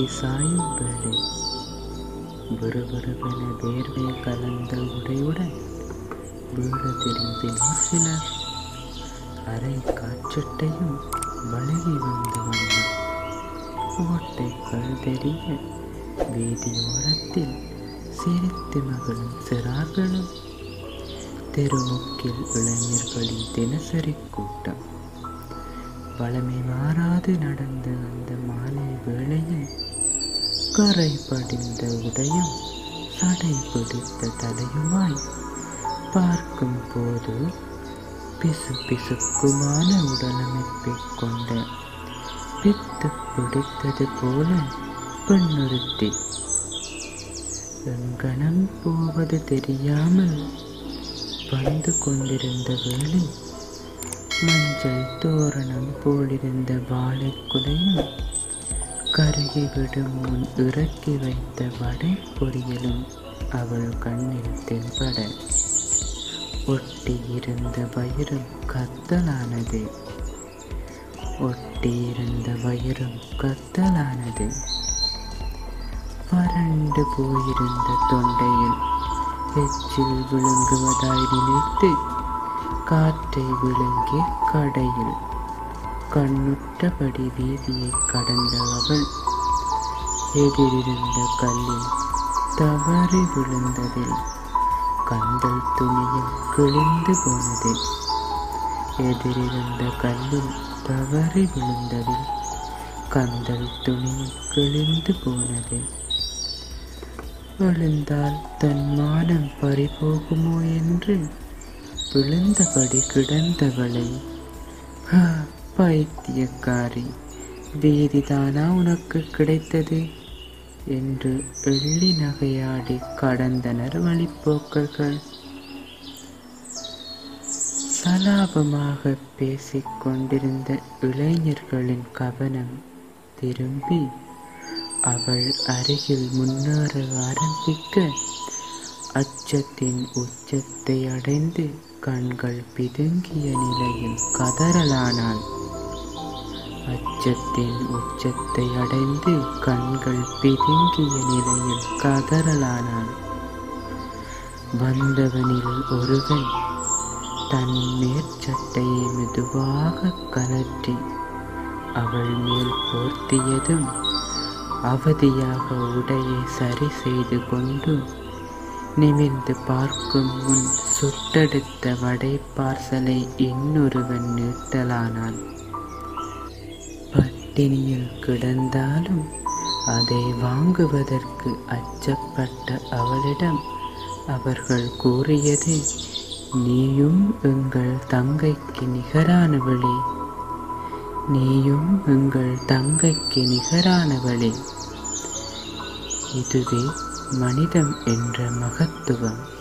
சாயும் வேளை விறுவிறுவென வேர்வை கலந்த உடையுடன் வீடு திரும்பினோர் சிலர் அரை காற்றட்டையும் வழுகி வந்த வண்ணம் ஓட்டைகள் தெரிய வீதியோரத்தில் சிரித்து மகளும் சிறார்களும் தெருமுக்கில் இளைஞர்களின் தினசரி கூட்டம் வளமை மாறாது நடந்த அந்த மாலை வேளையில் கரை படிந்த உடையும் சடை பிடித்த தலையுமாய் பார்க்கும் போது பிசு பிசுக்குமான உடலமைப்பைக் கொண்ட பித்து பிடித்தது போல பெண்ணொருத்தி எங்கனம் போவது தெரியாமல் வந்து கொண்டிருந்த வேளை மஞ்சள் தோரணம் போலிருந்த வாழைக்குலையும் கருகிவிடும் முன் இறக்கி வைத்த வடை பொரியலும் அவள் கண்ணில் தென்பட ஒட்டியிருந்த வயிறும் கத்தலானது ஒட்டியிருந்த வயிறும் கத்தலானது வறண்டு போயிருந்த தொண்டையில் எச்சில் விழுங்குவதாய் நினைத்து காற்றை விழுங்கிய கடையில் கண்ணுற்றபடி வீதியை கடந்த அவள் எதிரிருந்த கல்லில் தவறி விழுந்ததில் கந்தல் துணியும் கிழிந்து போனது எதிரிருந்த கல்லில் தவறி விழுந்ததில் கந்தல் துணியும் கிழிந்து போனது விழுந்தால் தன் மானம் பறிபோகுமோ என்று விழுந்தபடி கிடந்தவளை "ஆ, பைத்தியக்காரி வீதிதானா உனக்கு கிடைத்தது என்று எள்ளி நகையாடி கடந்தனர் வழிப்போக்கர்கள் சலாபமாக பேசிக் கொண்டிருந்த இளைஞர்களின் கவனம் திரும்பி அவள் அருகில் முன்னேற ஆரம்பிக்க அச்சத்தின் உச்சத்தை அடைந்து கண்கள் பிதுங்கிய நிலையில் கதறலானாள் அச்சத்தின் உச்சத்தை அடைந்து கண்கள் பிதுங்கிய நிலையில் கதறலானாள் வந்தவனில் ஒருவன் தன் மேற்சட்டையை மெதுவாக கலற்றி அவள் மேல் போர்த்தியதும் அவதியாக உடையை சரி செய்து கொண்டு நிமிர்ந்து பார்க்கும் முன் சுட்டெடுத்த வடை பார்சலை இன்னொருவன் நீட்டலானான் பட்டினியில் கிடந்தாலும் அதை வாங்குவதற்கு அச்சப்பட்ட அவளிடம் அவர்கள் கூறியது நீயும் எங்கள் தங்கைக்கு நிகரானவளே நீயும் எங்கள் தங்கைக்கு நிகரானவளே இதுவே மனிதம் என்ற மகத்துவம்